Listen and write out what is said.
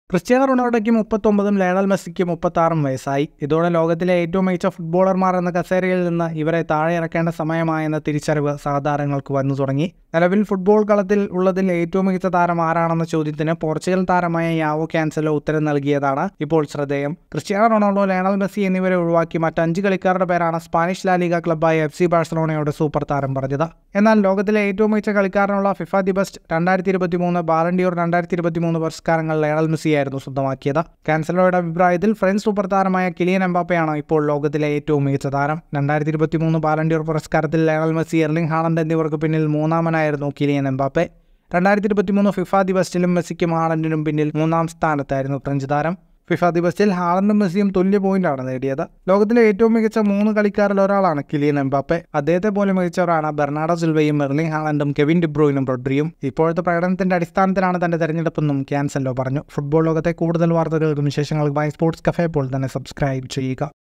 Cristiano റൊണാൾഡോയ്ക്ക് മുപ്പത്തൊമ്പതും Lionel മെസ്സിക്ക് മുപ്പത്താറും വയസ്സായി ഇതോടെ ലോകത്തിലെ ഏറ്റവും മികച്ച ഫുട്ബോളർമാർ എന്ന കസേരയിൽ നിന്ന് ഇവരെ താഴെ ഇറക്കേണ്ട സമയമായെന്ന തിരിച്ചറിവ് സഹതാരങ്ങൾക്ക് വന്നു തുടങ്ങി നിലവിൽ ഫുട്ബോൾ കളത്തിൽ ഉള്ളതിൽ ഏറ്റവും മികച്ച താരം ആരാണെന്ന ചോദ്യത്തിന് പോർച്ചുഗൽ താരമായ യാവോ ക്യാൻസലോ ഉത്തരം നൽകിയതാണ് ഇപ്പോൾ ശ്രദ്ധേയം ക്രിസ്ത്യാനോ റൊണാൾഡോ ലയണൽ മെസ്സി എന്നിവരെ ഒഴിവാക്കി മറ്റഞ്ച് കളിക്കാരുടെ പേരാണ് സ്പാനിഷ് ലാലിക ക്ലബ്ബായ എഫ് സി ബാഴ്സലോണയുടെ സൂപ്പർ താരം പറഞ്ഞത് എന്നാൽ ലോകത്തിലെ ഏറ്റവും മികച്ച കളിക്കാരനുള്ള ഫിഫ ദി ബെസ്റ്റ് രണ്ടായിരത്തി ഇരുപത്തി മൂന്ന് ബാലൻഡിയോർ രണ്ടായിരത്തി ഇരുപത്തി മൂന്ന് പുരസ്കാരങ്ങൾ ലയണൽ മെസ്സിയായിരുന്നു സ്വന്തമാക്കിയത് കാൻസലോയുടെ അഭിപ്രായത്തിൽ ഫ്രഞ്ച് സൂപ്പർ താരമായ കിലിയൻ എംബാപ്പയാണ് ഇപ്പോൾ ലോകത്തിലെ ഏറ്റവും മികച്ച താരം രണ്ടായിരത്തി ഇരുപത്തി മൂന്ന് ബാലൻഡിയോർ പുരസ്കാരത്തിൽ ലയണൽ മെസ്സി എർലിംഗ് ഹാളണ്ട് എന്നിവർക്ക് പിന്നിൽ മൂന്നാമനായിരുന്നു കിലിയൻ എംബാപ്പെ രണ്ടായിരത്തി ഇരുപത്തി മൂന്ന് ഫിഫ ദി ബെസ്റ്റിലും മെസ്സിക്കും ഹാളണ്ടിനും പിന്നിൽ മൂന്നാം സ്ഥാനത്തായിരുന്നു ഫ്രഞ്ച് താരം ഫിഫ ദിവസത്തിൽ ഹാളണ്ടും മെസ്സിയും തുല്യ പോയിന്റാണ് നേടിയത് ലോകത്തിലെ ഏറ്റവും മികച്ച മൂന്ന് കളിക്കാരിൽ ഒരാളാണ് കിലിയൻ എംബാപ്പെ അദ്ദേഹത്തെ പോലെ മികച്ചവരാണ് ബെർണാഡോ സിൽവയും മെർലിൻ ഹാളണ്ടും കെവിൻ ഡിബ്രോയിനും റോഡ്രിയും ഇപ്പോഴത്തെ പ്രകടനത്തിന്റെ അടിസ്ഥാനത്തിലാണ് തന്റെ തെരഞ്ഞെടുപ്പെന്നും ക്യാൻസലോ പറഞ്ഞു ഫുട്ബോൾ ലോകത്തെ കൂടുതൽ വാർത്തകൾക്കും വിശേഷങ്ങൾക്കുമായി സ്പോർട്സ് കഫേ പോൾ തന്നെ സബ്സ്ക്രൈബ് ചെയ്യുക